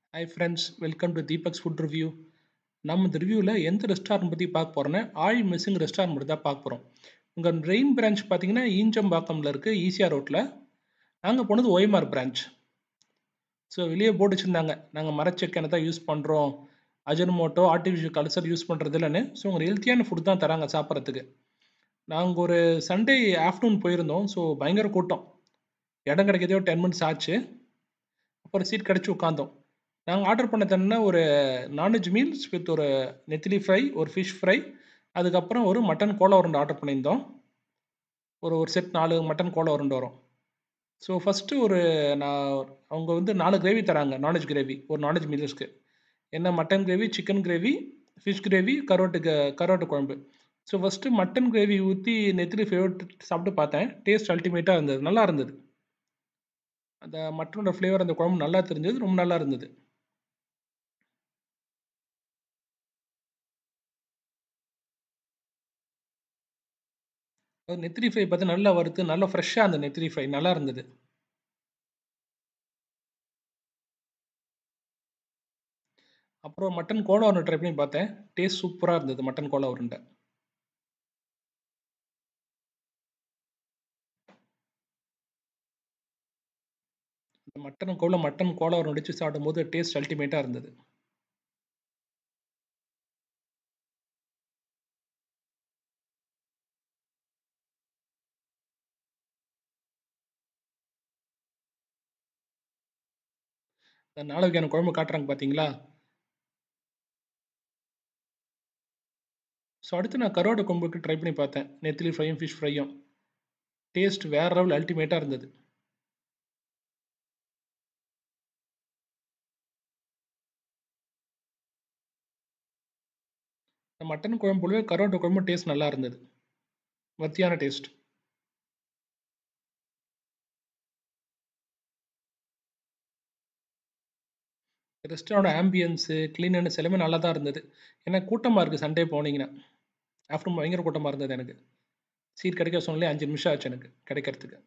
Hi friends welcome to Deepak's food review நம்ம இந்த ரிவ்யூவில் எந்த ரெஸ்டாரண்ட் பற்றி பார்க்க போகிறோன்னா ஆயில் மிஸ்ஸிங் ரெஸ்டாரண்ட் மட்டும் தான் பார்க்க போகிறோம் உங்கள் மெயின் பிரான்ச் பார்த்தீங்கன்னா ஈஞ்சம்பாக்கமில் இருக்குது ஈசிஆர் ரோட்டில் நாங்கள் போனது ஒய்மார் பிரான்ச் ஸோ வெளியே போட்டு வச்சுருந்தாங்க நாங்கள் மரச்செக்கெண்ணை தான் யூஸ் பண்ணுறோம் அஜர்மோட்டோ ஆர்டிஃபிஷியல் கல்ச்சர் யூஸ் பண்ணுறது இல்லைன்னு ஸோ உங்கள் ஹெல்த்தியான ஃபுட் தான் தராங்க சாப்பிட்றதுக்கு நாங்கள் ஒரு சண்டே ஆஃப்டர்நூன் போயிருந்தோம் ஸோ பயங்கர கூட்டம் இடம் கிடைக்கிறதே ஒரு டென் மினிட்ஸ் ஆச்சு அப்புறம் சீட் கிடச்சி உட்காந்தோம் நாங்கள் ஆர்டர் பண்ணது என்னன்னா ஒரு நான்வெஜ் மீல்ஸ் வித் ஒரு நெத்திலி ஃப்ரை ஒரு ஃபிஷ் ஃப்ரை அதுக்கப்புறம் ஒரு மட்டன் கோலா உருண்டை ஆர்டர் பண்ணியிருந்தோம் ஒரு ஒரு செட் நாலு மட்டன் கோலா உருண்டை வரும் ஸோ ஃபஸ்ட்டு ஒரு நான் அவங்க வந்து நாலு கிரேவி தராங்க நான்வெஜ் கிரேவி ஒரு நான்வெஜ் மீல்ஸ்க்கு என்ன mutton gravy chicken gravy fish gravy கரோட்டு கரோட்டு குழம்பு ஸோ ஃபஸ்ட்டு மட்டன் கிரேவி ஊற்றி நெத்திலி ஃபேவரட் சாப்பிட்டு பார்த்தேன் டேஸ்ட் அல்டிமேட்டாக இருந்தது நல்லா இருந்தது அந்த மட்டனோட ஃப்ளேவர் அந்த குழம்பு நல்லா தெரிஞ்சது ரொம்ப நல்லா இருந்தது அது நெத்திலி ஃப்ரை பார்த்து நல்லா வறுத்து நல்லா ஃப்ரெஷ்ஷாக அந்த நெத்திலி ஃப்ரை நல்லா இருந்தது அப்புறம் மட்டன் கோலா உருண்டை ட்ரை பண்ணி பார்த்தேன் டேஸ்ட் சூப்பராக இருந்தது மட்டன் கோலா உருண்டை அந்த மட்டன் கோலா மட்டன் கோலா உருண்டை வச்சு சாப்பிடும்போது டேஸ்ட் அல்டிமேட்டாக இருந்தது அந்த நாலு வகையான குழம்பு காட்டுறாங்க பார்த்தீங்களா ஸோ அடுத்து நான் கரோட குழம்புக்கு ட்ரை பண்ணி பார்த்தேன் நெத்திலி ஃப்ரையும் ஃபிஷ் ஃப்ரையும் டேஸ்ட் வேற லெவல் அல்டிமேட்டாக இருந்தது இந்த மட்டன் குழம்பு போலவே கரோட்ட குழம்பு டேஸ்ட் நல்லா இருந்தது வத்தியான டேஸ்ட் ரெஸ்டாரோட ஆம்பியன்ஸு க்ளீனஸ் எல்லாமே நல்லா தான் இருந்தது ஏன்னா கூட்டமாக இருக்குது சண்டே போனீங்கன்னா ஆஃப்டர்நூன் பயங்கர கூட்டமாக இருந்தது எனக்கு சீட் கிடைக்க சொன்னாலே அஞ்சு நிமிஷம் ஆச்சு எனக்கு கிடைக்கிறதுக்கு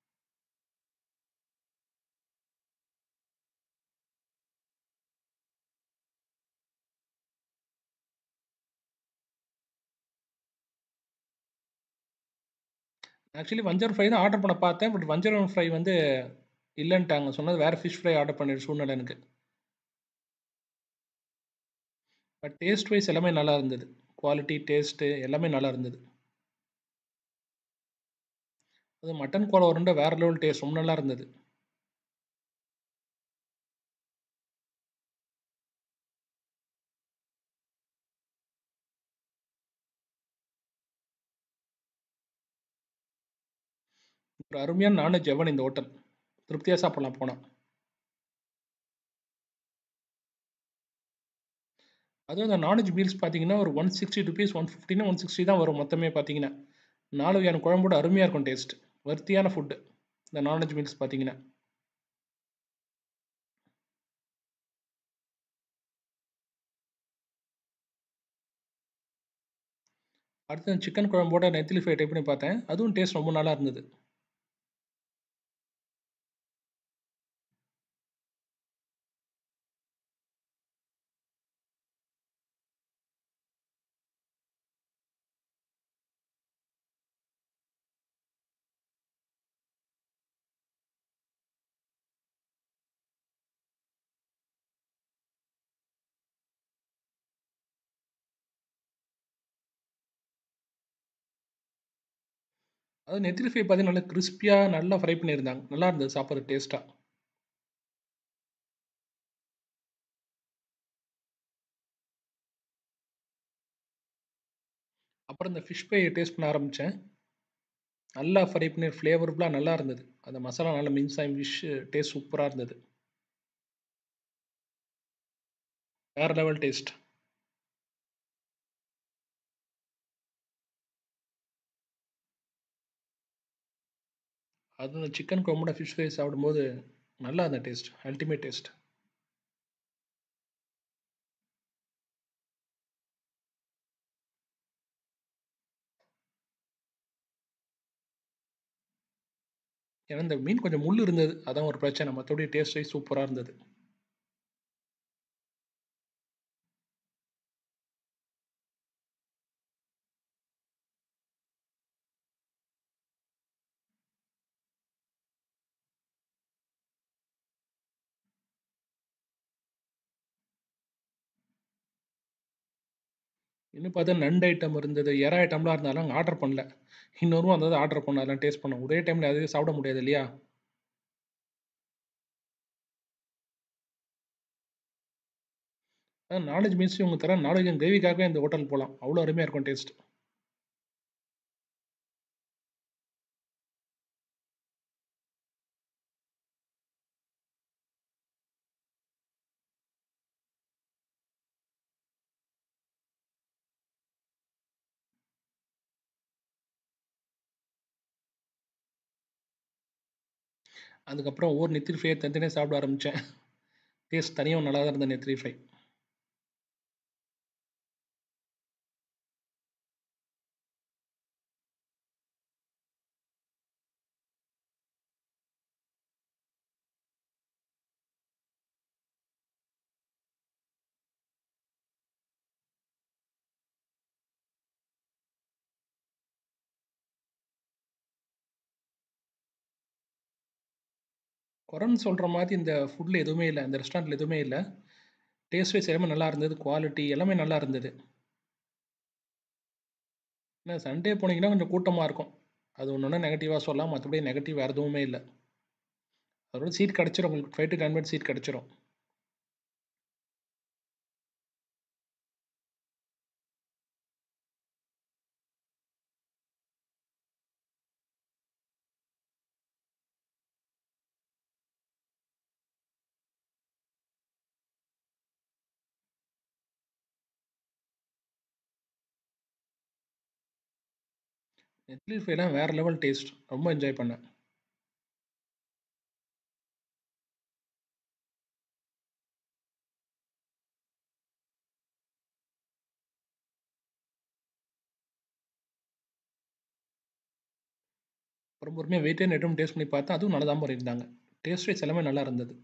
ஆக்சுவலி வஞ்சர் ஃப்ரை தான் ஆர்டர் பண்ண பார்த்தேன் பட் வஞ்சர் ஃப்ரை வந்து இல்லைன்ட்டாங்க சொன்னது வேறு ஃபிஷ் ஃப்ரை ஆர்டர் பண்ணிடு சூழ்நிலை எனக்கு பட் டேஸ்ட் வைஸ் எல்லாமே நல்லா இருந்தது குவாலிட்டி டேஸ்ட்டு எல்லாமே நல்லா இருந்தது அது மட்டன் கோலா உருண்டை வேறு லெவல் டேஸ்ட் ரொம்ப நல்லா இருந்தது ஒரு அருமையான நான்வெஜ் எவன் இந்த ஹோட்டல் திருப்தியாக சாப்பிடலாம் போனால் அதுவும் அந்த நான்வெஜ் மீல்ஸ் பார்த்தீங்கன்னா ஒரு ஒன் சிக்ஸ்டி ருபீஸ் ஒன் ஃபிஃப்டினா ஒன் சிக்ஸ்டி தான் வரும் மொத்தமே பார்த்தீங்கன்னா நாலு வகையான குழம்போட அருமையாக இருக்கும் டேஸ்ட் வர்த்தியான ஃபுட்டு இந்த நான்வெஜ் மீல்ஸ் பார்த்தீங்கன்னா அடுத்து சிக்கன் குழம்போட நெத்திலி ஃப்ரை டைப் பண்ணி பார்த்தேன் அதுவும் டேஸ்ட் ரொம்ப நல்லா இருந்தது அது நெத்திலி ஃப்ரை பார்த்தீங்கன்னா நல்லா கிறிஸ்பியாக நல்லா ஃப்ரை பண்ணியிருந்தாங்க நல்லா இருந்தது சாப்பிட்றது டேஸ்ட்டாக அப்புறம் இந்த ஃபிஷ் ஃப்ரை டேஸ்ட் பண்ண ஆரம்பித்தேன் நல்லா ஃப்ரை பண்ணி ஃப்ளேவர்ஃபுல்லாக நல்லா இருந்தது அந்த மசாலா நல்லா மின்ஸ் ஆகி ஃபிஷ் டேஸ்ட் சூப்பராக இருந்தது வேறு லெவல் டேஸ்ட் அது அந்த சிக்கன் குழம்போட ஃபிஷ் ஃப்ரை சாப்பிடும்போது நல்லா அந்த டேஸ்ட் அல்டிமேட் டேஸ்ட் ஏன்னா இந்த மீன் கொஞ்சம் முள் இருந்தது அதான் ஒரு பிரச்சனை மற்றபடி டேஸ்ட் வைஸ் சூப்பராக இருந்தது இன்னும் பார்த்தா நண்டு ஐட்டம் இருந்தது, எறா ஐட்டம்லாம் இருந்தாலும் அங்க ஆர்டர் பண்ணல. இன்னொரு வந்தது ஆர்டர் பண்ணோம். அதெல்லாம் டேஸ்ட் பண்ணோம். ஒரே டைம்ல எதையும் சாப்பிட முடியாது இல்லையா? அ நான்வெஜ் மீல்ஸ் இவங்க தர நான்வெஜ் கிரேவிக்காகவே இந்த ஹோட்டல் போலாம். அவ்வளோ அருமையா இருக்கும் டேஸ்ட். அதுக்கப்புறம் ஒவ்வொரு நெத்திலி ஃப்ரைய தனித்தனியா சாப்பிட ஆரம்பிச்சேன். டேஸ்ட் தனியாவும் நல்லா தான் இருந்தது நெத்திலி ஃப்ரை. குறைன்னு சொல்ற மாதிரி இந்த ஃபுட்ல எதுவுமே இல்ல. இந்த ரெஸ்டாரண்ட்ல எதுவுமே இல்ல. டேஸ்ட் வைஸ் எல்லாமே நல்லா இருந்தது. குவாலிட்டி எல்லாமே நல்லா இருந்தது. என்ன சண்டே போனீங்கன்னா கொஞ்சம் கூட்டமா இருக்கும். அது ஒண்ணு வேணா நெகட்டிவா சொல்லலாம். மத்தபடி நெகட்டிவ் வேற எதுவுமே இல்ல. அதோட சீட் கிடைச்சிரும் உங்களுக்கு 5 டூ 10 மினிட்ஸ் சீட் கிடைச்சிரும். நெத்திலி ஃப்ரைலாம் வேற லெவல் டேஸ்ட். ரொம்ப என்ஜாய் பண்ணேன். அப்புறம் பொறுமையா வெயிட் அண்ட் ஐட்டம் டேஸ்ட் பண்ணி பார்த்தேன். அதுவும் நல்லா தான் பண்ணியிருந்தாங்க. டேஸ்ட் வைஸ் எல்லாமே நல்லா இருந்தது.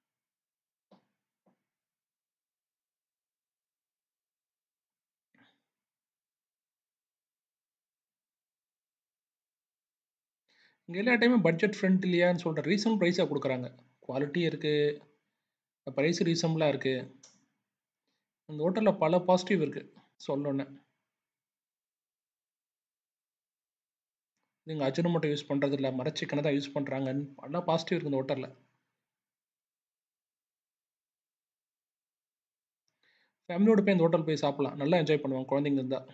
இங்க எல்லா டைமும் பட்ஜெட் ஃப்ரெண்ட்லியான்னு சொல்ற ரீசனபிள் பிரைஸா குடுக்குறாங்க. குவாலிட்டி இருக்கு. பிரைஸ் ரீசனபிளா இருக்கு. இந்த ஹோட்டல்ல பல பாசிட்டிவ் இருக்கு. சொல்லணும்னா. நீங்க அஜினோமோட்டோ யூஸ் பண்றதில்ல. மர சிக்கன தான் யூஸ் பண்றாங்கன்னு பல பாசிட்டிவ் இருக்கு இந்த ஹோட்டல்ல. ஃபேமிலியோட போய் இந்த ஹோட்டல் போய் சாப்பிடலாம். நல்லா என்ஜாய் பண்ணுவாங்க குழந்தைங்க இருந்தா.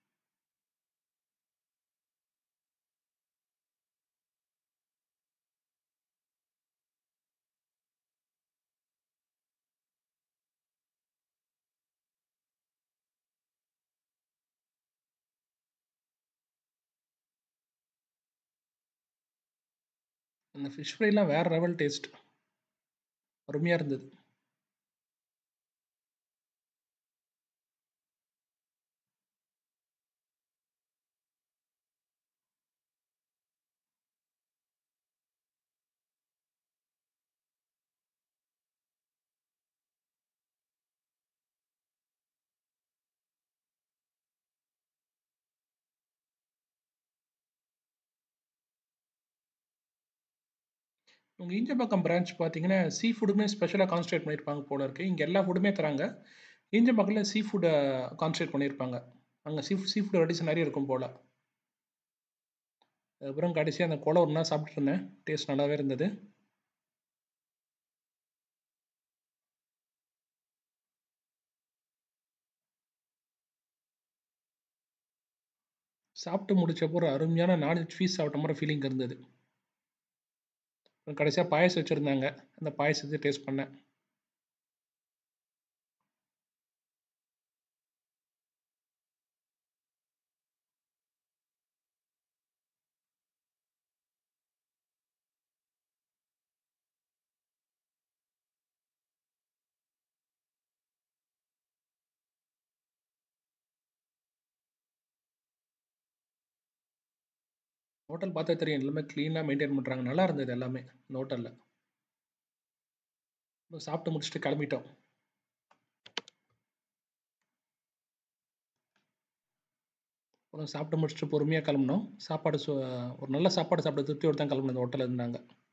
அந்த ஃபிஷ் ஃப்ரைலாம் வேற லெவல் டேஸ்ட். அருமையா இருந்தது. உங்க ஈஞ்சம்பாக்கம் பிரான்ச் பார்த்தீங்கன்னா, சீ ஃபுட்டுக்குன்னே ஸ்பெஷலா கான்சன்ட்ரேட் பண்ணியிருப்பாங்க போல இருக்கு. இங்க எல்லா ஃபுட்டுமே தராங்க. ஈஞ்சம்பாக்கம்ல சீ ஃபுட்ட கான்சன்ட்ரேட் பண்ணியிருப்பாங்க. அங்க சீ சீ ஃபுட் வெரைட்டீஸ் நெறைய இருக்கும் போல. அதுக்கப்புறம் கடைசியா அந்த கோலா உருண்டை சாப்பிட்டுட்டு இருந்தேன். டேஸ்ட் நல்லாவே இருந்தது. சாப்பிட்டு முடிச்சப்போ ஒரு அருமையான நான்வெஜ் ஃபீஸ்ட் சாப்பிட்ட மாரி ஃபீலிங் இருந்தது. கடைசியா பாயாசம் வச்சிருந்தாங்க. அந்த பாயாசத்த டேஸ்ட் பண்ணேன். ஹோட்டல் பார்த்தா தெரியும். எல்லாமே கிளீனா மெயின்டெயின் பண்றாங்க. நல்லா இருந்தது எல்லாமே இந்த ஹோட்டல்ல. சாப்பிட்டு முடிச்சுட்டு கிளம்பிட்டோம். அப்புறம் சாப்பிட்டு முடிச்சுட்டு பொறுமையா கிளம்புனோம். சாப்பாடு சு ஒரு நல்ல சாப்பாடு சாப்பிட்ட திருப்தியோட தான் கிளம்புனோம் இந்த ஹோட்டல்ல இருந்து நாங்க.